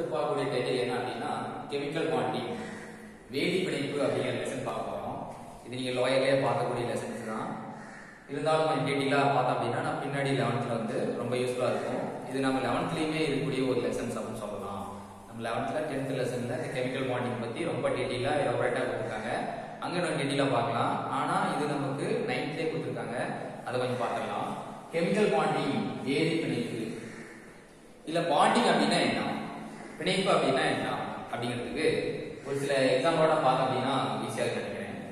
பார்க்கக்கூடிய டைட்டில் என்ன அப்படின்னா கெமிக்கல் பாண்டிங் வேதி பிணைப்பு அப்படிங்கிற லெசன் பார்க்க போறோம் இது நீங்க லோயர்லயே பார்க்கக்கூடிய லெசன்ஸ் தான் இருந்தாலும் கொஞ்சம் டீட்டெயிலாக பார்த்தோம் அப்படின்னா நான் பின்னாடி லெவன்த்தில் வந்து ரொம்ப யூஸ்ஃபுல்லாக இருக்கும் இது நம்ம லெவன்த்லேயுமே இருக்கக்கூடிய ஒரு லெசன்ஸ் அப்படின்னு சொல்லலாம் நம்ம லெவன்த்தில் டென்த் லெசனில் இந்த கெமிக்கல் பாண்டிங் பற்றி ரொம்ப டீட்டெயிலாக எலபரேட்டாக கொடுத்துருக்காங்க அங்கே நம்ம டீட்டெயிலாக பார்க்கலாம் ஆனால் இது நமக்கு நைன்த்லேயே கொடுத்துருக்காங்க அதை கொஞ்சம் பார்த்துடலாம் கெமிக்கல் பாண்டிங் வேதி பிணைப்பு இல்ல பாண்டிங் அப்படின்னா என்ன பிணைப்பு அப்படின்னா என்ன அப்படிங்கிறதுக்கு ஒரு சில எக்ஸாம்பிளோட பார்த்தோம் அப்படின்னா ஈஸியாக நினைக்கிறேன்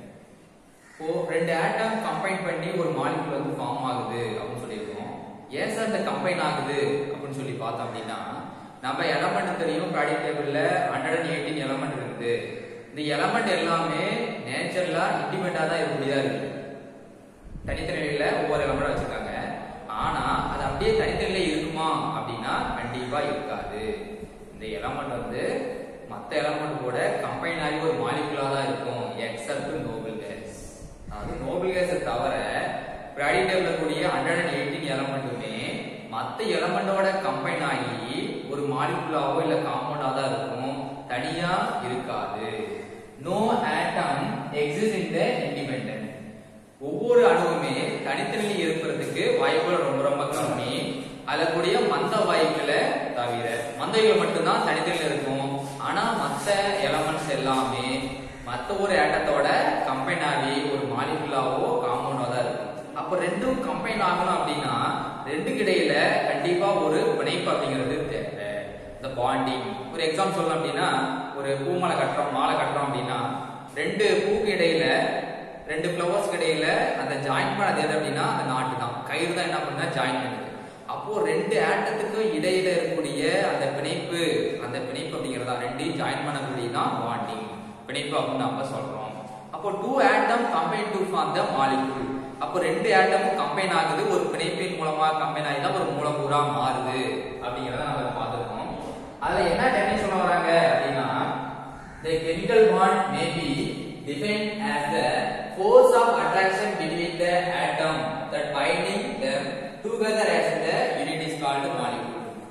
இப்போ ரெண்டு ஆட்டம் கம்பைன் பண்ணி ஒரு மாலிகுல் வந்து ஃபார்ம் ஆகுது அப்படின்னு சொல்லியிருக்கோம் ஏன் சார் இந்த கம்பைன் ஆகுது அப்படின்னு சொல்லி பார்த்தோம் அப்படின்னா நம்ம எலமெண்ட் தெரியும் ப்ராடக்ட் டேபிள்ல ஹண்ட்ரட் அண்ட் எயிட்டீன் எலமெண்ட் இருக்குது இந்த எலமெண்ட் எல்லாமே நேச்சுரலா இண்டிபெண்டா தான் இருக்கக்கூடியதா இருக்கு தனித்தனியில ஒவ்வொரு எலமெண்ட் வச்சிருக்காங்க ஆனா அது அப்படியே தனித்தனியில இருக்குமா அப்படின்னா கண்டிப்பா இருக்காது இந்த எலமெண்ட் வந்து மத்த எலமெண்ட் கூட கம்பைன் ஆகி ஒரு மாலிகுலா தான் இருக்கும் எக்ஸப்ட் நோபல் கேஸ் அதாவது நோபல் கேஸை தவிர பிராடிடேபிள்ல கூடிய ஹண்ட்ரட் அண்ட் எயிட்டீன் எலமெண்ட்டுமே மத்த எலமெண்டோட கம்பைன் ஆகி ஒரு மாலிகுலாவோ இல்ல காம்பவுண்டா தான் இருக்கும் தனியா இருக்காது no atom exist in the independent ஒவ்வொரு அணுவுமே தனித்தனியில் இருக்கிறதுக்கு வாய்ப்புகள் ரொம்ப ரொம்ப கம்மி அதுல கூடிய மந்த வாயுக்களை தவிர மந்தைகள் மட்டும்தான் தனித்தனியில் இருக்கும் ஆனா மத்த எலமெண்ட்ஸ் எல்லாமே மத்த ஒரு ஆட்டத்தோட கம்பைன் ஆகி ஒரு மாலிகுலாவோ காம்பவுண்டோ தான் இருக்கும் அப்ப ரெண்டும் கம்பைன் ஆகணும் அப்படின்னா ரெண்டுக்கு இடையில கண்டிப்பா ஒரு பிணைப்பு அப்படிங்கிறது தேவை இந்த பாண்டிங் ஒரு எக்ஸாம் சொல்லணும் அப்படின்னா ஒரு பூ மாலை கட்டுறோம் மாலை கட்டுறோம் அப்படின்னா ரெண்டு பூக்கு இடையில ரெண்டு ஃப்ளவர்ஸ்க்கு இடையில அந்த ஜாயின் பண்ணது எது அப்படின்னா அந்த நாட்டு தான் கயிறு தான் என்ன பண்ணா ஜாயின் பண்ணுது அப்போ ரெண்டு ஆட்டத்துக்கும் இடையில இருக்கக்கூடிய அந்த பிணைப்பு அந்த பிணைப்பு அப்படிங்கிறதா ரெண்டையும் ஜாயின் பண்ணக்கூடியதான் பாண்டிங் பிணைப்பு அப்படின்னு நம்ம சொல்றோம் அப்போ two atom combine to form the molecule அப்போ ரெண்டு ஆட்டமும் கம்பைன் ஆகுது ஒரு பிணைப்பின் மூலமா கம்பைன் ஆகி தான் ஒரு மூலக்கூறா மாறுது அப்படிங்கிறத நம்ம பார்த்துருக்கோம் அதுல என்ன டெஃபினேஷன் சொல்ல வராங்க அப்படின்னா the chemical bond may be defined as the force of attraction between the atom that binding them together as the unit is called molecule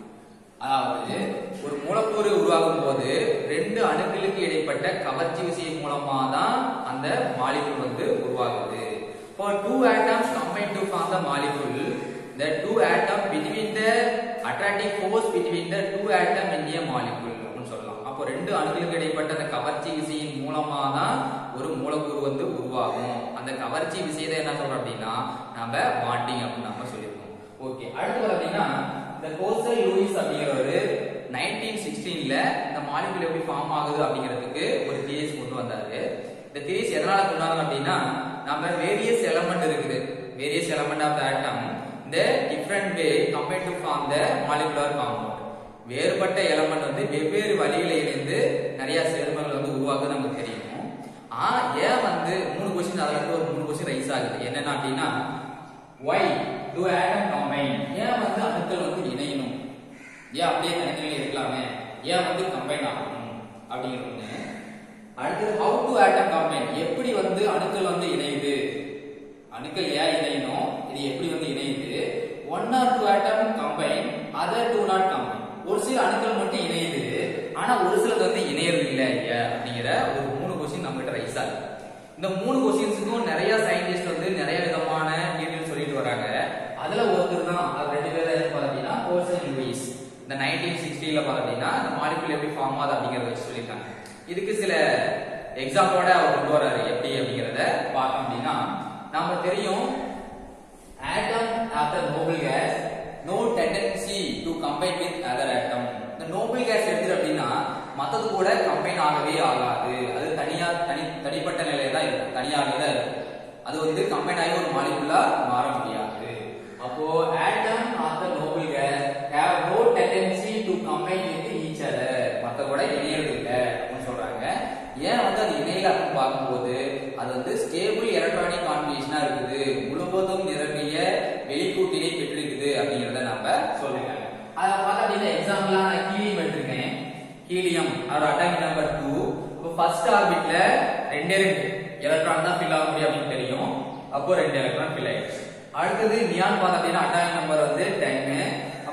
அதாவது ஒரு மூலக்கூறு உருவாகும் போது ரெண்டு அணுக்களுக்கு இடைப்பட்ட கவர்ச்சி விசை மூலமா தான் அந்த மாலிகுல் வந்து உருவாகுது For two atoms combine to form the molecule, the two atom between the attractive force between the two atom in a molecule அப்படின்னு சொல்லலாம் அப்போ ரெண்டு அணுக்களுக்கு இடைப்பட்ட அந்த கவர்ச்சி விசையின் மூலமா தான் ஒரு மூலக்கூறு வந்து உருவாகும் அந்த கவர்ச்சி விசையை என்ன சொல்றோம் அப்படின்னா நம்ம பாண்டிங் அப்படின்னு நம்ம சொல்லியிருக்கோம் ஓகே அடுத்து பார்த்தீங்கன்னா இந்த கோசல் லூயிஸ் அப்படிங்கிறவரு நைன்டீன் சிக்ஸ்டீன்ல இந்த மாலிகுல் எப்படி ஃபார்ம் ஆகுது அப்படிங்கிறதுக்கு ஒரு தியரிஸ் கொண்டு வந்தாரு இந்த தியரிஸ் எதனால கொண்டாங்க அப்படின்னா நம்ம வேரியஸ் எலமெண்ட் இருக்குது various element of the atom இந்த different way compared to form the molecular compound வேறுபட்ட எலமெண்ட் வந்து வெவ்வேறு வழியில இணைந்து நிறைய சேர்மங்கள் வந்து உருவாக்குது நமக்கு தெரியும் ஆ ஏன் வந்து மூணு கொஸ்டின் அதுல இருந்து ஒரு மூணு கொஸ்டின் ரைஸ் ஆகுது என்னென்ன அப்படின்னா ஒய் டு ஆட்டம் கம்பைன் ஏன் வந்து அணுக்கள் வந்து இணையணும் ஏன் அப்படியே தனித்தனியில் இருக்கலாமே ஏன் வந்து கம்பைன் ஆகணும் அப்படிங்கிறது ஒண்ணு அடுத்து ஹவு டு ஆட்டம் கம்பைன் எப்படி வந்து அணுக்கள் வந்து இணையுது அணுக்கள் ஏன் இணையணும் இது எப்படி வந்து இணையுது one or two atom combine other two not combine ஒரு சில அணுக்கள் மட்டும் இணையுது ஆனா ஒரு சிலது வந்து இணையறது இல்ல ஏன் அப்படிங்கிற ஒரு மூணு கொஸ்டின் நம்ம கிட்ட ரைஸ் ஆகுது இந்த மூணு கொஸ்டின்ஸுக்கும் நிறைய சயின்டிஸ்ட் வந்து நிறைய விதமான டீட்டெயில் சொல்லிட்டு வராங்க அதுல ஒருத்தர் தான் அது ரெண்டு பேர் பார்த்தோம் அப்படின்னா கோல்சன் லூயிஸ் இந்த நைன்டீன் சிக்ஸ்டில பார்த்தோம் அப்படின்னா இந்த மாலிகுல் எப்படி ஃபார்ம் ஆகுது அப்படிங்கறத வச்சு சொல்லியிருக்காங்க இதுக்கு சில எக்ஸாம்பிளோட அவர் கொண்டு வராரு எப்படி அப்படிங்கறத பார்த்தோம் அப்படின்னா நாம தெரியும் atom of the noble gas no tendency to combine with other atom இந்த noble gas எடுத்துட்டு அப்படின்னா மத்தது கூட கம்பைன் ஆகவே ஆகாது அது தனியா தனி தனிப்பட்ட நிலையில தான் இருக்கும் தனியாகவே தான் இருக்கும் அது வந்து கம்பைன் ஆகி ஒரு மாலிகுலா மாற முடியாது அப்போ atom of the noble gas have no tendency to combine with each other மத்த கூட இணையறது இல்ல அப்படின்னு சொல்றாங்க ஏன் வந்து அது இணையல அப்படின்னு பார்க்கும்போது அது வந்து ஸ்டேபிள் எலக்ட்ரானிக் கான்பிகேஷனா இருக்குது முழுவதும் நிரம்பிய வெளிக்கூட்டினை பெற்றிருக்குது அப்படிங்கறத நம்ம சொல்லுங்க அத பார்த்தா அப்படின்னா எக்ஸாம்பிளா நான் ஹீலியம் எடுத்திருக்கேன் ஹீலியம் அதோட அட்டாமிக் நம்பர் டூ இப்போ ஃபர்ஸ்ட் ஆர்பிட்ல ரெண்டே ரெண்டு எலக்ட்ரான் தான் ஃபில் ஆக முடியும் அப்படின்னு தெரியும் அப்போ ரெண்டு எலக்ட்ரான் ஃபில் ஆயிடுச்சு அடுத்தது நியான் பார்த்தா அப்படின்னா அட்டாமிக் நம்பர் வந்து டென்னு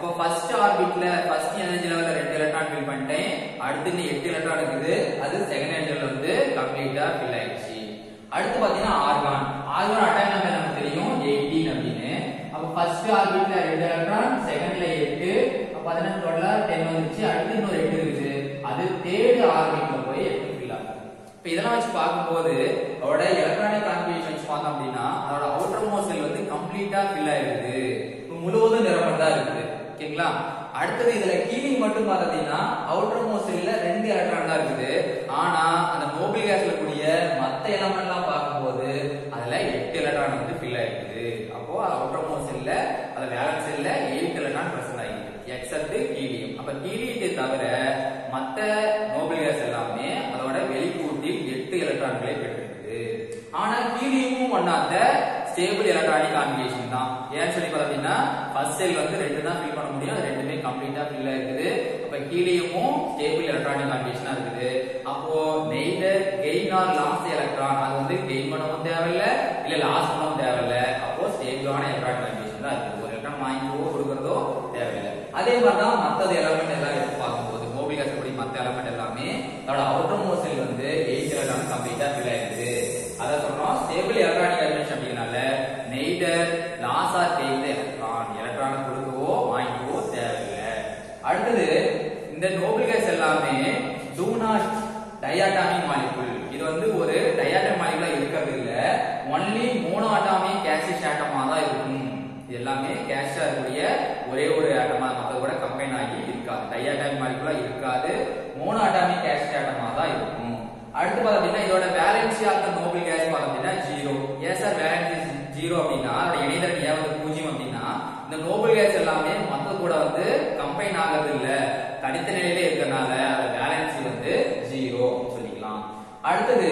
அப்போ ஃபர்ஸ்ட் ஆர்பிட்ல ஃபர்ஸ்ட் எனர்ஜி லெவல்ல ரெண்டு எலக்ட்ரான் ஃபில் பண்ணிட்டேன் அடுத்து இன்னும் எட்டு எலக்ட்ரான் இருக்குது அது செகண்ட் எனர்ஜி லெவல் வந்து கம்ப்ளீட்டா ஃபில் ஆயிடுச்சு அடுத்து பாத்தீங்கன்னா ஆர்கான் ஆர்கான் அட்டாக் நம்பர் நமக்கு தெரியும் 18 அப்படின்னு அப்ப ஃபர்ஸ்ட் ஆர்பிட்ல ரெண்டு எலக்ட்ரான் செகண்ட்ல 8 அப்ப பாத்தீங்கன்னா டோட்டலா 10 வந்துருச்சு அடுத்து இன்னொரு 8 இருக்குது அது தேர்ட் ஆர்பிட்ல போய் 8 ஃபில் ஆகுது இப்ப இதெல்லாம் வச்சு பார்க்கும்போது அதோட எலக்ட்ரானிக் கான்ஃபிகரேஷன்ஸ் பார்த்தோம் அப்படின்னா அதோட அவுட்டர் மோஸ்ட் செல் வந்து கம்ப்ளீட்டா ஃபில் ஆயிருக்குது இப்ப முழுவதும் நிரம்பட்டா இருக்குது ஓகேங்களா அடுத்தது இதுல கீலிங் மட்டும் பார்த்தீங்கன்னா அவுட்டர் மோஸ்ட் செல்ல ரெண்டு எலக்ட்ரான் தான் இருக்குது ஆனா அந்த நோபல் கேஸ்ல கூடிய மத்த எலமெண்ட் எல்லாம் பார்க்கும்போது அதுல எட்டு எலக்ட்ரான் வந்து ஃபில் ஆயிருக்குது அப்போ அவுட்டர் மோஸ்ட் செல்ல அது வேலன்ஸ் செல்ல எயிட் எலக்ட்ரான் பிரசன்ட் ஆகிருக்கு எக்ஸப்ட் ஹீலியம் அப்ப ஹீலியத்தை தவிர மத்த நோபல் கேஸ் எல்லாமே அதோட வெளிக்கூட்டில் எட்டு எலக்ட்ரான்களை பெற்றிருக்குது ஆனா ஹீலியமும் one of the stable electronic configuration தான் ஏன்னு சொல்லி பார்த்தீங்கன்னா ஃபர்ஸ்ட் செல் வந்து ரெண்டு தான் ஃபில் பண்ண முடியும் அது ரெண்டுமே கம்ப்ளீட்டா ஃபில் இருக்குது அப்ப ஹீலியமும் ஸ்டேபிள் எலக்ட்ரானிக் கான்பிகேஷனா இருக்குது அப்போ neither gain or loss electron அது வந்து கெயின் பண்ணவும் தேவையில்ல இல்ல லாஸ் பண்ணவும் தேவையில்ல அப்போ ஸ்டேபிளான எலக்ட்ரானிக் கான்பிகேஷன் தான் இருக்குது ஒரு எலக்ட்ரான் வாங்கிக்கவோ கொடுக்கறதோ தேவையில்லை அதே மாதிரி தான் மத்தது எலமெண்ட் எல்லாம் எடுத்து பார்க்கும்போது மோபில் இருக்கக்கூடிய மத்த எலமெண்ட் எல்லாமே அதோட அவுட்டர் மோஸ்ட் செல் வந்து எயிட் எலக்ட்ரான் கம்ப்ளீட்டா ஃபில் ஆயிருக்கு அத சொல்றோம் ஸ்டேபிள் எலக்ட்ரானிக் எலிமெண்ட்ஸ் அப்படிங்கனால neither loss or take electron electron கொடுக்கவோ வாங்கிக்கவோ தேவையில்லை அடுத்தது இந்த நோபல் கேஸ் எல்லாமே டூ நாட் டயாட்டாமிக் மாலிகுல் இது வந்து ஒரு டயாட்டமிக் மாலிகுலா இருக்கிறது இல்ல ஒன்லி மோனோ அட்டாமிக் கேசிஸ் ஆட்டமா தான் இருக்கும் இது எல்லாமே கேஷா இருக்கக்கூடிய ஒரே ஒரு ஆட்டமா மற்றது கூட கம்பைன் ஆகி இருக்காது டையாட்டாமிக் மாலிகுலா இருக்காது மோனோ அட்டாமிக் கேஷ் ஆட்டமா தான் இருக்கும் அடுத்து பார்த்தீங்கன்னா இதோட valency of the noble gas பார்த்தீங்கன்னா ஜீரோ ஏன் சார் வேலன்சி ஜீரோ அப்படின்னா அதோட இணைதல் ஏவது பூஜ்ஜியம் அப்படின்னா இந்த நோபல் கேஸ் எல்லாமே மற்ற கூட வந்து கம்பைன் ஆகிறது இல்ல தனித்த நிலையில இருக்கறனால அதோட வேலன்சி வந்து ஜீரோ சொல்லிக்கலாம் அடுத்தது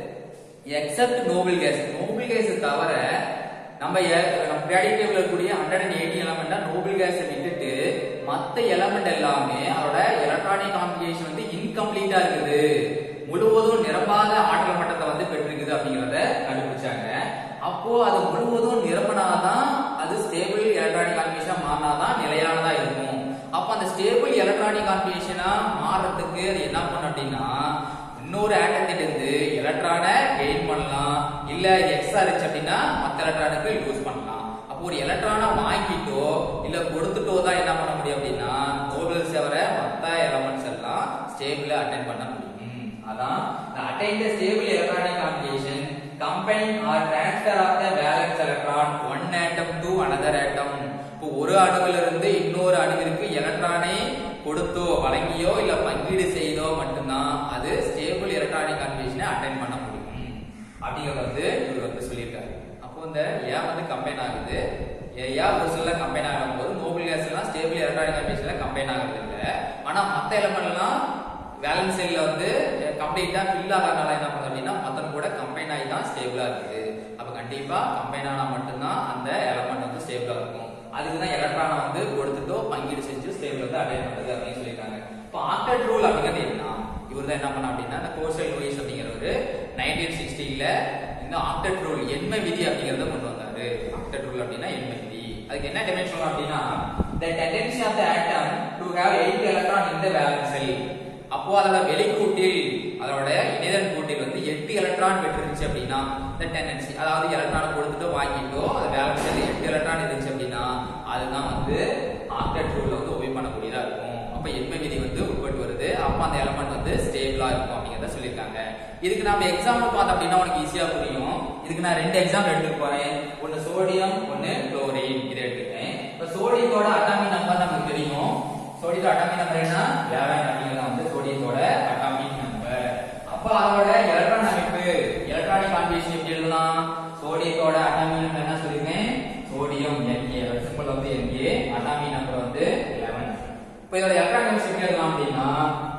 except noble gas noble gas தவிர நம்ம பிரியாடிக் டேபிள் இருக்கக்கூடிய ஹண்ட்ரட் அண்ட் எயிட்டி எலமெண்டா நோபல் கேஸ் விட்டுட்டு மத்த எலமெண்ட் எல்லாமே அதோட எலக்ட்ரானிக் காம்பிகேஷன் வந்து இன்கம்ப்ளீட்டா இருக்குது முழுவதும் நிரம்பாத ஆற்றல் மட்டத்தை வந்து பெற்றிருக்குது அப்படிங்கறத கண்டுபிடிச்சாங்க அப்போ அது முழுவதும் நிரம்பினாதான் அது ஸ்டேபிள் எலக்ட்ரானிக் காம்பிகேஷனா மாறினாதான் நிலையானதா இருக்கும் அப்ப அந்த ஸ்டேபிள் எலக்ட்ரானிக் காம்பிகேஷனா மாறதுக்கு அது என்ன பண்ணும் அப்படின்னா இன்னொரு ஆட்டத்திட்ட இருந்து எலக்ட்ரானை கெயின் பண்ணலாம் இல்ல எக்ஸ்ட்ரா இருந்துச்சு அப்படின்னா மத்த எலக்ட்ரானுக்கு யூஸ் பண்ணலாம் அப்போ ஒரு எலக்ட்ரானை வாங்கிட்டோ இல்ல கொடுத்துட்டோ தான் என்ன பண்ண முடியும் அப்படின்னா நோபல் தவிர மத்த எலமெண்ட்ஸ் எல்லாம் ஸ்டேபிளா அட்டைன் பண்ண முடியும் அதான் attain the stable electronic configuration combine or transfer of the valence electron one atom to another atom இப்போ ஒரு அணுவிலிருந்து இருந்து இன்னொரு அணுவிற்கு எலக்ட்ரானை கொடுத்தோ வழங்கியோ இல்ல பங்கீடு செய்தோ மட்டும்தான் அது ஸ்டேபிள் எலக்ட்ரானிக் கான்பிகேஷனை அட்டைன் பண்ண முடியும் அப்படிங்கறத வந்து இவர் வந்து சொல்லியிருக்காரு அப்போ இந்த ஏ வந்து கம்பைன் ஆகுது ஏ ஒரு சில கம்பைன் ஆகும் போது நோபல் கேஸ் எல்லாம் ஸ்டேபிள் எலக்ட்ரானிக் கான்பிகேஷன்ல கம்பைன் ஆகிறது இல்ல ஆனா மத்த எலமெண்ட் எல்லாம் வேலன்ஸ் செல்ல வந்து கம்ப்ளீட்டா ஃபில் ஆகாதனால என்ன பண்ணுது அப்படின்னா மத்தன் கூட கம்பைன் ஆகி தான் ஸ்டேபிளா இருக்குது அப்ப கண்டிப்பா கம்பைன் ஆனா மட்டும்தான் அந்த எலமெண்ட் வந்து ஸ்டேபிளா இருக்கும் அதுக்கு தான் எலக்ட்ரானை வந்து கொடுத்துட்டோ பங்கீடு செஞ்சு ஸ்டேபிள் வந்து அடைய பண்ணுறது அப்படின்னு சொல்லியிருக்காங்க இப்போ ஆக்டட் ரூல் அப்படிங்கிறது என்ன இவர் தான் என்ன பண்ண அப்படின்னா இந்த கோர்சல் லூயிஸ் அப்படிங்கிறவர் நைன்டீன் சிக்ஸ்டில இந்த ஆக்டட் ரூல் எண்ம விதி அப்படிங்கறத கொண்டு வந்தாரு ஆக்டட் ரூல் அப்படின்னா எண்ம விதி அதுக்கு என்ன டிமென்ஷன் அப்படின்னா the tendency of the atom to have 8 electron in the valence cell அப்போ அதோட வெளிக்கூட்டில் அதோட இணைதன் கூட்டில் வந்து எட்டு எலக்ட்ரான் பெற்றிருந்துச்சு அப்படின்னா இந்த டெண்டன்சி அதாவது எலக்ட்ரான் கொடுத்துட்டு வாங்கிட்டோ அது வேலன்ஸ் செல் எட்டு எலக்ட்ரான் இருந்துச்சு அப்படின்னா அதுதான் வந்து ஆக்டட் ரூல்ல வந்து ஒபே பண்ணக்கூடியதா இருக்கும் அப்ப எண்மை விதி வந்து உட்பட்டு வருது அப்ப அந்த எலமெண்ட் வந்து ஸ்டேபிளா இருக்கும் அப்படிங்கறத சொல்லியிருக்காங்க இதுக்கு நம்ம எக்ஸாம்பிள் பார்த்தோம் அப்படின்னா உனக்கு ஈஸியா புரியும் இதுக்கு நான் ரெண்டு எக்ஸாம்பிள் எடுத்துட்டு போறேன் ஒன்னு சோடியம் ஒன்னு குளோரின் இதை எடுத்துட்டேன் இப்ப சோடியத்தோட அட்டாமிக் நம்பர் நமக்கு தெரியும் சோடியத்தோட அட்டாமிக் நம்பர் என்ன 11 அப்படிங்கிறது வந்து சோடியத்தோட அட்டாமிக் நம்பர் அப்ப அதோட எலக்ட்ரான் அமைப்பு எலக்ட்ரானிக் கான்பிகேஷன் எப்படி எழுதலாம் சோடியத்தோட அட்டாமிக் நம்பர் என்ன சொல்லிருக்கேன் சோடியம் Na சிம்பிள் வந்து Na அட்டாமிக் நம்பர் வந்து 11 இப்போ இதோட எலக்ட்ரான் கெமிஸ்ட்ரி எப்படி எழுதலாம் அப்படின்னா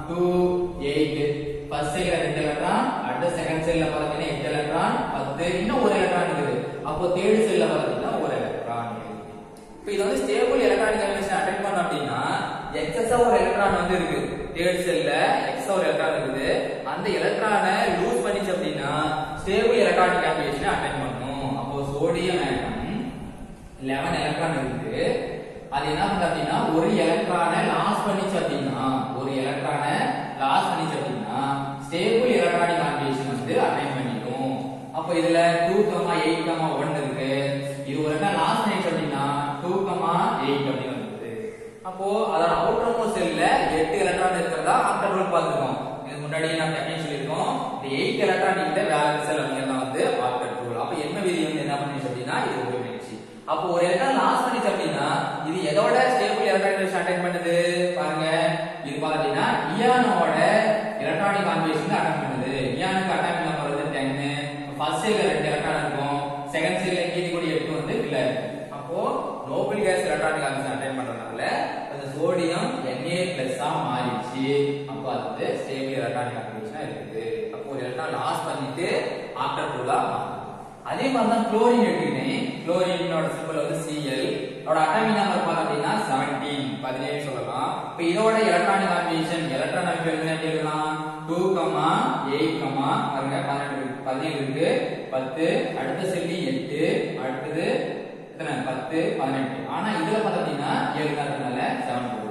2 8 ஃபர்ஸ்ட் செல்ல ரெண்டு எலக்ட்ரான் அடுத்த செகண்ட் செல்ல பார்த்தீங்கன்னா எட்டு எலக்ட்ரான் பத்து இன்னும் ஒரு எலக்ட்ரான் இருக்குது அப்போ தேர்ட் செல்ல பார்த்தீங்கன்னா ஒரு எலக்ட்ரான் இப்போ இது வந்து ஸ்டேபிள் எலக்ட்ரானிக் கன்வென்ஷன் அட்டெண்ட் பண்ண அப்படின்னா எக்ஸஸா ஒரு எலக்ட்ரான் வந்து இருக்கு தேர்ட் செல்ல எக்ஸா ஒரு எலக்ட்ரான் இருக்குது அந்த எலக்ட்ரானை லூஸ் பண்ணிச்சு அப்படின்னா ஸ்டேபிள் எலக்ட்ரானிக் கன்வென்ஷன் அட்டெண்ட் பண்ணும் அப்போ சோடியம் ஆட்டம் 11 எலக்ட்ரான் இருக்கு அது என்ன பண்ணுது அப்படின்னா ஒரு எலக்ட்ரானை லாஸ் பண்ணிச்சு அப்படின்னா ஒரு எலக்ட்ரானை லாஸ் பண்ணிச்சு அப்படின்னா ஸ்டேபிள் எலக்ட்ரானிக் கான்பிகேஷன் வந்து அட்டைன் பண்ணிடும் அப்போ இதுல 2 கமா 8 கமா 1 இருக்கு இது ஒரு என்ன லாஸ் பண்ணிச்சு அப்படின்னா 2 கமா 8 அப்படின்னு வருது அப்போ அதோட அவுட்டர் மோஸ்ட் செல்ல 8 எலக்ட்ரான் இருக்கிறதா ஆஃப்டர் ரூல் பார்த்துருக்கோம் இது முன்னாடி நான் டெக்னிக் சொல்லியிருக்கோம் இந்த 8 எலக்ட்ரான் இந்த வேலன்ஸ் செல் அப்படிங்கறத வந்து ஆஃப்டர் ரூல் அப்போ என்ன விதி வந்து என்ன பண்ணுச்சு அப்படின்னா இது உபயோகிச்சு அப்போ ஒரு எலக்ட்ரான் லாஸ் பண்ணிச்சு அப்படின்னா இது எதோட ஸ்டேபிள் எலக்ட்ரானிக் அட்டைன் பண்ணுது பாருங்க இது பாத்தீங்கன்னா இயானோட எலக்ட்ரானிக் கான்பிகேஷன் அட்டைன் பண்ணுது இயானுக்கு அட்டைன் நம்பர் வந்து 10 ஃபர்ஸ்ட் செல்ல ரெண்டு எலக்ட்ரான் இருக்கும் செகண்ட் செல்ல மீதி கூட 8 வந்து இல்ல அப்போ noble gas electronic configuration attain பண்றதுனால அந்த சோடியம் Na+ ஆ மாறிடுச்சு அப்போ அது வந்து ஸ்டேபிள் எலக்ட்ரானிக் கான்பிகேஷனா இருக்குது அப்போ ஒரு எலக்ட்ரான் லாஸ் பண்ணிட்டு ஆஃப்டர் ரூலா மாறுது அதே மாதிரி தான் குளோரின் எடுத்துக்கிட்டேன் குளோரினோட சிம்பிள் வந்து Cl அதோட அட்டாமிக் நம்பர் பார்த்தா அப்படின்னா 17 பதினேழு சொல்லலாம் இப்போ இதோட எலக்ட்ரானிக் காம்பினேஷன் எலக்ட்ரான் அமைப்பு எழுதுனா எப்படி எழுதலாம் 2 கமா 8 கமா பாருங்க 12 பதினேழு இருக்கு 10 அடுத்த செல்லி 8 அடுத்தது எத்தனை 10 18 ஆனா இதுல பார்த்தா அப்படின்னா 7 தான் இருக்கனால 7 போடும்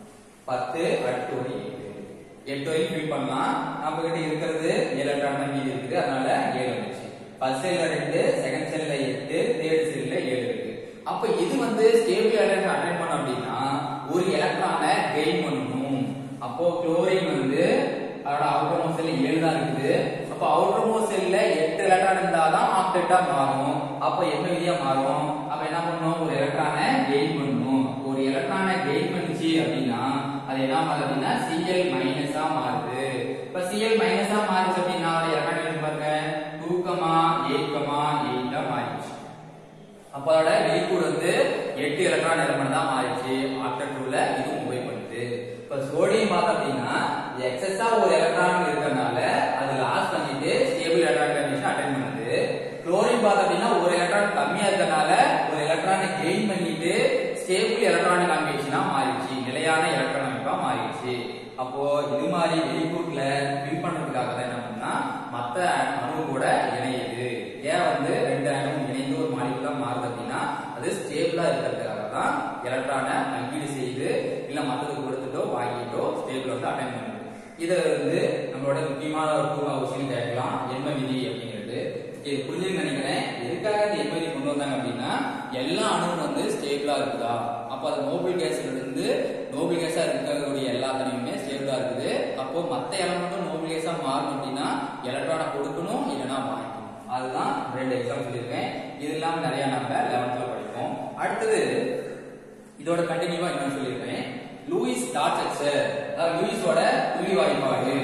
10 அடுத்து ஒரு 8 எட்டு வரைக்கும் ஃபில் பண்ணலாம் நம்ம கிட்ட இருக்கிறது ஏழு எலக்ட்ரான் தான் மீதி இருக்குது அதனால ஏழு வந்துச்சு ஃபர்ஸ்ட் செல்ல ரெண்டு செகண்ட் செல்ல எட்டு தேர்ட் செல்ல ஏழு இருக்கு அப்ப இது வந்து ஸ்டேபிள் எலக்ட்ரான் அட்டைன் பண்ண அப்படின்னா ஒரு எலக்ட்ரானை கெயின் பண்ணணும் அப்போ குளோரின் வந்து அதோட அவுட்டர் மோஸ்ட் செல்ல ஏழு தான் இருக்குது அப்போ அவுட்டர் மோஸ்ட் செல்ல எட்டு எலக்ட்ரான் இருந்தாதான் ஆப்டேட்டா மாறும் அப்ப என்ன விதியா மாறும் அப்ப என்ன பண்ணணும் ஒரு எலக்ட்ரானை கெயின் பண்ணணும் ஒரு எலக்ட்ரானை கெயின் பண்ணுச்சு அப்படின்னா அது என்ன மாறுது அப்படின்னா Cl மைனஸா மாறுது இப்ப Cl மைனஸா மாறுச்சு அப்படின்னா அது எலக்ட்ரான் பாருங்க 2 கமா 8 கமா 8 ஆ மாறிடுச்சு அப்ப அதோட வெளிக்கூடு வந்து 8 எலக்ட்ரான் எலமெண்ட் தான் மாறிடுச்சு ஆஃப்டர் டூல இது மூவ் பண்ணுது இப்ப சோடியம் பார்த்தா அப்படின்னா எக்ஸஸா ஒரு எலக்ட்ரான் இருக்கறனால அது லாஸ் பண்ணிட்டு ஸ்டேபிள் எலக்ட்ரான் கண்டிஷன் அட்டைன் பண்ணுது குளோரின் பார்த்தா அப்படின்னா ஒரு எலக்ட்ரான் கம்மியா இருக்கறனால ஒரு எலக்ட்ரானை கெயின் பண்ணிட்டு ஸ்டேபிள் எலக்ட்ரானிக் காம்பினேஷனா மாறிடுச்சு நிலையான எலக்ட்ரான் அமைப்பா மாறிடுச்சு அப்போ இது மாதிரி வெளிக்கூட்ல ஃபில் பண்றதுக்காக தான் என்ன பண்ணா மத்த அணு கூட இணையுது ஏன் வந்து ரெண்டு அணுவும் இணைந்து ஒரு மாலிகுலா மாறுது அப்படின்னா அது ஸ்டேபிளா இருக்கிறதுக்காக தான் எலக்ட்ரானை பங்கீடு செய்து இல்ல மத்ததுக்கு கொடுத்துட்டோ வாங்கிட்டோ ஸ்டேபிள் வந்து அட்டைன் பண்ணுது இதை வந்து நம்மளோட முக்கியமான ஒரு டூ விஷயம் கேட்கலாம் என்ன விதி அப்படிங்கிறது இது புரிஞ்சுன்னு நினைக்கிறேன் எதுக்காக இந்த எண்பதி கொண்டு வந்தாங்க அப்படின்னா எல்லா அணுவும் வந்து ஸ்டேபிளா இருக்குதா அப்ப அது நோபல் கேஸ்ல இருந்து நோபல் கேஸா இருக்கக்கூடிய எல்லா தனியுமே ஸ்டேபிளா இருக்குது அப்போ மத்த எலமெண்ட்டும் நோபல் கேஸா மாறணும் அப்படின்னா எலக்ட்ரானை கொடுக்கணும் இல்லைன்னா வாங்கிக்கணும் அதுதான் ரெண்டு எக்ஸாம் சொல்லியிருக்கேன் இது இல்லாம நிறைய நம்ம லெவன்த்ல படிப்போம் அடுத்தது இதோட கண்டினியூவா இன்னும் சொல்லியிருக்கேன் லூயிஸ் டாட் ஸ்ட்ரக்சர் அதாவது லூயிஸோட புள்ளி வாய்ப்பாடு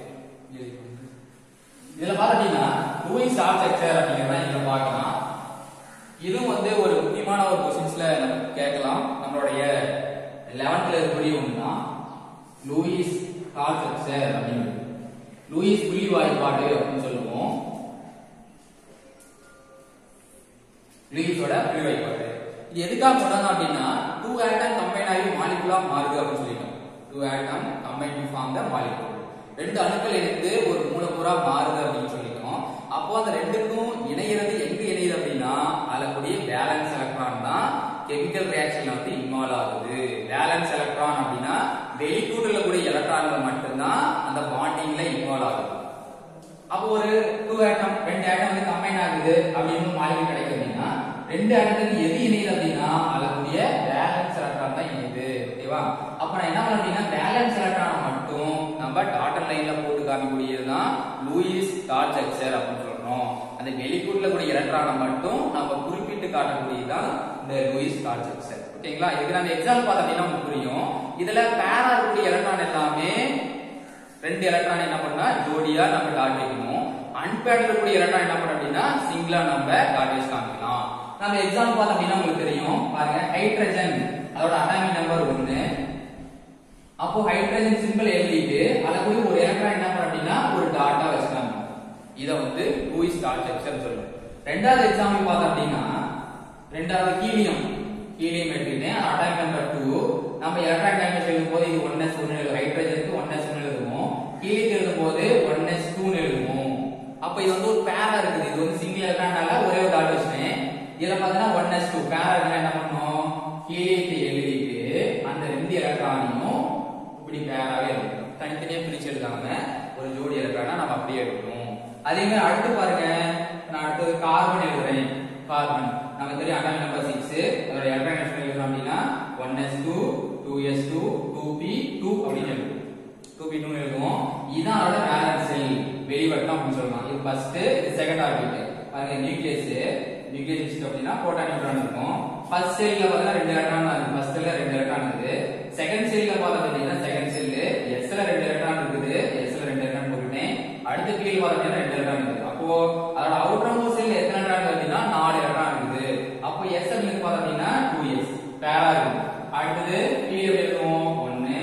இதுல பாத்தீங்கன்னா லூயிஸ் டாட் ஸ்ட்ரக்சர் அப்படிங்கறத நீங்க பார்க்கலாம் இதுவும் வந்து ஒரு முக்கியமான ஒரு கொஸ்டின்ஸ்ல நம்ம கேட்கலாம் நம்மளுடைய லெவன்த்ல இருக்கக்கூடிய ஒண்ணுதான் லூயிஸ் டாட் ஸ்ட்ரக்சர் அப்படிங்கிறது லூயிஸ் புள்ளி வாய்ப்பாடு அப்படின்னு சொல்லுவோம் லூயிஸோட புள்ளி வாய்ப்பாடு இது எதுக்காக சொன்னாங்க அப்படின்னா டூ ஆட்டம் கம்பைன் ஆகி மாலிகுலா மாறுது அப்படின்னு சொல்லிட்டோம் two atom combine to form the molecule ரெண்டு அணுக்கள் இருந்து ஒரு மூலக்கூறா மாறுது அப்படின்னு சொல்லிட்டோம் அப்போ அந்த ரெண்டுக்கும் இணையிறது எங்க இணையுது அப்படின்னா அதுல கூடிய பேலன்ஸ் எலக்ட்ரான் தான் கெமிக்கல் ரியாக்ஷன்ல வந்து இன்வால்வ் ஆகுது பேலன்ஸ் எலக்ட்ரான் அப்படின்னா வெளிக்கூட்டுல கூடிய எலக்ட்ரான்கள் மட்டும்தான் அந்த பாண்டிங்ல இன்வால்வ் ஆகுது அப்போ ஒரு டூ ஆட்டம் ரெண்டு ஆட்டம் வந்து கம்பைன் ஆகுது அப்படின்னு மாலிகுல் கிடைக்குது அப்படின்னா ரெண்டு ஆட்டத்துக்கு எது இணையுது அப்படின்னா அதற்குரிய பேலன்ஸ் எலக்ட்ரான் தான் இணையுது ஓகேவா அப்ப நான் என்ன பண்ண அப்படின்னா பேலன்ஸ் எலக்ட்ரானை மட்டும் நம்ம டாட்டர் லைன்ல போட்டு காமிக்கூடியதுதான் லூயிஸ் டாட் ஸ்ட்ரக்சர் அப்படின்னு சொல்றோம் அந்த வெளிக்கூட்டுல கூடிய எலக்ட்ரானை மட்டும் நம்ம குறிப்பிட்டு காட்டக்கூடியதுதான் இந்த லூயிஸ் டாட் ஸ்ட்ரக்சர் ஓகேங்களா இதுக்கு நம்ம எக்ஸாம்பிள் பார்த்தோம் அப்படின்னா உங்களுக்கு புரியும் இதுல பேரா இருக்கக்கூடிய எலக்ட்ரான் எல்லாமே ரெண்டு எலக்ட்ரான் என்ன பண்ணா ஜோடியா நம்ம டாட் வைக்கணும் அன்பேர்ல இருக்கக்கூடிய எலக்ட்ரான் என்ன பண்ண அப்படின்னா சிங்கிளா நம்ம டாட் வச்சு காமிக்கலாம் நம்ம எக்ஸாம்பிள் பார்த்தோம் அப்படின்னா உங்களுக்கு தெரியும் பாருங்க ஹைட்ரஜன் அதோட அட்டாமிக் நம்பர் ஒன்னு அப்போ ஹைட்ரஜன் சிம்பிள் எழுதிட்டு அதுல கூட ஒரு எலக்ட்ரான் என்ன பண்ண அப்படின்னா ஒரு டாட்டா வச்சுக்காங்க இத வந்து லூயிஸ் டாட் ஸ்ட்ரக்சர் சொல்லுவோம் ரெண்டாவது எக்ஸாம்பிள் பார்த்தோம் அப்படின்னா ரெண்டாவது ஹீலியம் ஹீலியம் எடுத்துக்கிட்டேன் அட்டாமிக் நம்பர் டூ நம்ம எலக்ட்ரான் டைம் எழுதும் போது இது ஒன் எஸ் ஒன்னு எழுதும் ஹைட்ரஜனுக்கு ஒன் எஸ் ஒன்னு எழுதுவோம் ஹீலியத்துக்கு எழுதும் போது ஒன் எஸ் டூன்னு எழுதுவோம் அப்ப இது வந்து ஒரு பேரா இருக்குது இது வந்து சிங்கிள் எலக்ட்ரானால ஒரே ஒரு டாட் வச்சுட்டேன் இதுல பாத்தீங்கன்னா ஒன் எஸ் டூ பேரா இருந்தா என்ன பண்ணும் ஹீலியத்தை எழுதி தனித்தனியா பிரிச்சு எழுதாம ஒரு ஜோடி எலக்ட்ரானா நம்ம அப்படியே எடுக்கணும் அதே மாதிரி அடுத்து பாருங்க நான் அடுத்து கார்பன் எழுதுறேன் கார்பன் நமக்கு தெரியும் அட்டாமிக் நம்பர் சிக்ஸ் அதோட எலக்ட்ரான் எழுதுறோம் அப்படின்னா one S two two S two two P two அப்படின்னு எழுதுவோம் டூ பி டூ எழுதுவோம் இதான் அதோட வேலன்ஸ் செல் வெளிவட்டம் அப்படின்னு சொல்லலாம் இது ஃபர்ஸ்ட் இது செகண்ட் ஆர்பிட் பாருங்க நியூக்ளியஸ் நியூக்ளியஸ் வச்சுட்டு அப்படின்னா புரோட்டான் நியூட்ரான் இருக்கும் ஃபர்ஸ்ட் செல்ல பார்த்தா ரெண்டு எலக்ட்ரான் இருக்கு ஃபர்ஸ்ட் செல்ல ரெண்டு எலக்ட்ரான் இருக்குது செகண்ட் செல்ல பார்த்தா பார்த்தீங்கன்னா செகண்ட் செல்லு எஸ்ல ரெண்டு எலக்ட்ரான் இருக்குது எஸ்ல ரெண்டு எலக்ட்ரான் போட்டுட்டேன் அடுத்த கீழ் பார்த்தீங்கன்னா ரெண்டு எலக்ட்ரான் இருக்குது அப்போ அதோட அவுட்டர் மோஸ்ட் செல் எத்தனை எலக்ட்ரான் இருக்குன்னா நாலு எலக்ட்ரான் இருக்குது அப்போ எஸ் அப்படின்னு பார்த்தா அப்படின்னா டூ எஸ் பேரா இருக்கு அடுத்தது கீழே எப்படி இருக்கும் ஒன்னு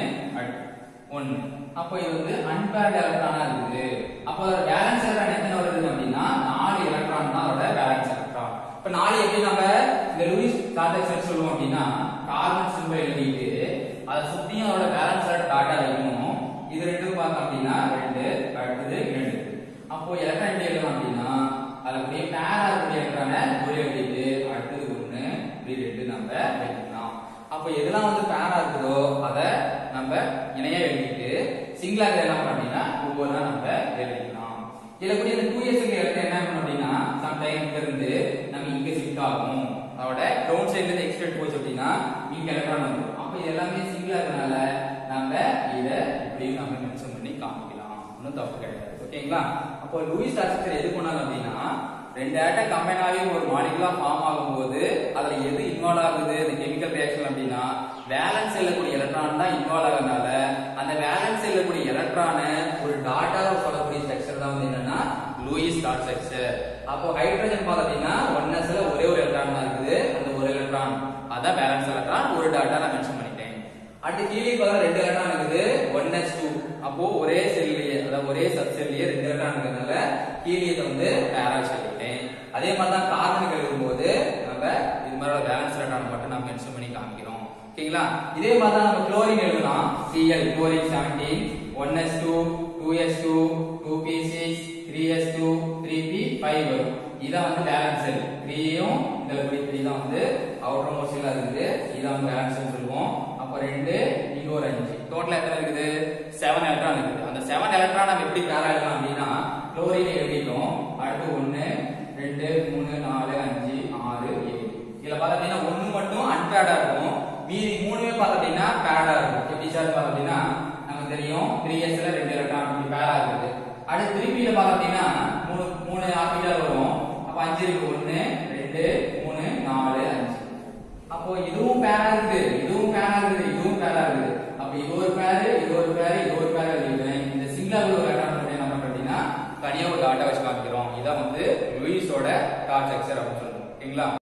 ஒன்னு அப்போ இது வந்து அன்பேர்ட் எலக்ட்ரானா இருக்குது அப்போ அதோட பேலன்ஸ் எலக்ட்ரான் எத்தனை வருது அப்படின்னா நாலு எலக்ட்ரான் தான் அதோட பேலன்ஸ் எலக்ட்ரான் இப்ப நாலு எப்படி நம்ம இந்த லூயிஸ் கான்டெக்ட் சொல்லுவோம் அப்படின்னா கார்பன் சிம்பல் எழுதிட்டு அதை சுத்தியும் அதோட பேலன்ஸ் டாட்டா வைக்கணும் இது ரெண்டும் பார்த்தோம் அப்படின்னா ரெண்டு அடுத்தது இரண்டு அப்போ எலக்ட்ரான் எப்படி எழுதலாம் அப்படின்னா அதுல அப்படியே பேரா இருக்கக்கூடிய எலக்ட்ரானை ஒரு எழுதிட்டு அடுத்தது ஒண்ணு இப்படி ரெண்டு நம்ம வைக்கலாம் அப்போ எதெல்லாம் வந்து பேரா இருக்குதோ அதை நம்ம இணையா எழுதிட்டு சிங்கிளா என்ன பண்ணோம் அப்படின்னா ஒவ்வொன்றா நம்ம எழுதிக்கலாம் இதுல கூட இந்த டூ இயர்ஸ் இடத்துல என்ன பண்ணணும் அப்படின்னா சம்டைம் இங்க இருந்து நம்ம இங்க ஷிஃப்ட் ஆகும் அதோட கிரவுண்ட் சைடுல இருந்து எக்ஸ்டெண்ட் போச்சு அப்படின்னா இங்க எலக்ட்ரான் வந்துடும் அப்போ இது எல்லாமே சிங்கிளா இருக்கனால நம்ம இத இப்படி நம்ம மென்ஷன் பண்ணி காமிக்கலாம் ஒன்றும் தப்பு கிடையாது ஓகேங்களா அப்போ லூயிஸ் ஸ்ட்ரக்சர் எது பண்ணாங்க அப்படின்னா ரெண்டு ஆட்டம் கம்பைன் ஆகி ஒரு மாலிகுலா ஃபார்ம் ஆகும்போது அதுல எது இன்வால்வ் ஆகுது இந்த கெமிக்கல் ரியாக்ஷன் அப்படின்னா வேலன்ஸ் செல்லக்கூடிய எலக்ட்ரான் தான் இன்வால்வ் ஆகிறதுனால அந்த வேலன்ஸ் செல்லக்கூடிய எலக்ட்ரானை ஒரு டாட்டா சொல்லக்கூடிய ஸ்ட்ரக்சர் தான் வந்து என்னன்னா லூயிஸ் டாட் ஸ்ட்ரக்சர் அப்போ ஹைட்ரஜன் பார்த்தீங்கன்னா ஒன்னஸ்ல ஒரே ஒரு எலக்ட்ரான் தான் இருக்குது அந்த ஒரு எலக்ட்ரான் அதான் பேலன்ஸ் எலக்ட்ரான் ஒரு டாட்டா நான் மென்ஷன் பண்ணிட்டேன் அடுத்து கீழே பார்த்தா ரெண்டு எலக்ட்ரான் இருக்குது ஒன் எஸ் டூ அப்போ ஒரே செல்லையே அதாவது ஒரே சப் செல்லையே ரெண்டு எலக்ட்ரான் இருக்கிறதுனால கீழியத்தை வந்து பேரா சொல்லிட்டேன் அதே மாதிரி தான் கார்பனுக்கு எழுதும்போது நம்ம இது மாதிரி பேலன்ஸ் எலக்ட்ரான் மட்டும் நம்ம மென்ஷன் பண்ணி காமிக்கிறோம் ஓகேங்களா இதே மாதிரி தான் நம்ம குளோரின் எழுதலாம் Cl chlorine 17 1s2 2s2 2p6 3s2 3p 5 வரும் இதான் வந்து பேலன்ஸ் செல் 3யும் இந்த 3 தான் வந்து அவுட்டர் மோஸ்ட்ல இருக்குது இதான் வந்து பேலன்ஸ் செல் சொல்லுவோம் அப்ப ரெண்டு இங்க ஒரு அஞ்சு டோட்டல் எத்தனை இருக்குது செவன் எலக்ட்ரான் இருக்குது அந்த செவன் எலக்ட்ரான் நம்ம எப்படி பேரா எழுதலாம் அப்படின்னா குளோரின் எழுதிட்டோம் அடுத்து ஒன்னு ரெண்டு மூணு நாலு அஞ்சு ஆறு ஏழு இதுல பாத்தீங்கன்னா ஒண்ணு மட்டும் அன்பேடா இருக்கும் மீதி மூணுமே பாத்தீங்கன்னா பேடா இருக்கும் எப்படி சார் பாத்தீங்கன்னா நமக்கு தெரியும் த்ரீ இயர்ஸ்ல ரெண்டு எலக்ட்ரான் இப்படி பேரா இருக்குது அடுத்து திருப்பியில பாத்தீங்கன்னா மூணு மூணு ஆர்பிட்டல் வரும் அப்ப அஞ்சு இருக்கு ஒண்ணு ரெண்டு மூணு நாலு அஞ்சு அப்போ இதுவும் பேரா இருக்குது இதுவும் பேரா இருக்குது இதுவும் பேரா இருக்குது அப்ப இது ஒரு பேரு இது ஒரு பேரு இது ஒரு பேரு எழுதிக்கிறேன் இந்த சிங்கிளா ஒரு எலக்ட்ரான் மட்டும் என்ன பண்றோம் அப்படின்னா தனியா ஒரு டாட்டா வச்சு காமிக்கிறோம் இதான் வந்து லூயிஸோட டாட் ஸ்ட்ரக்சர் அப்படின்னு சொல்லுவோம் ஓகேங்களா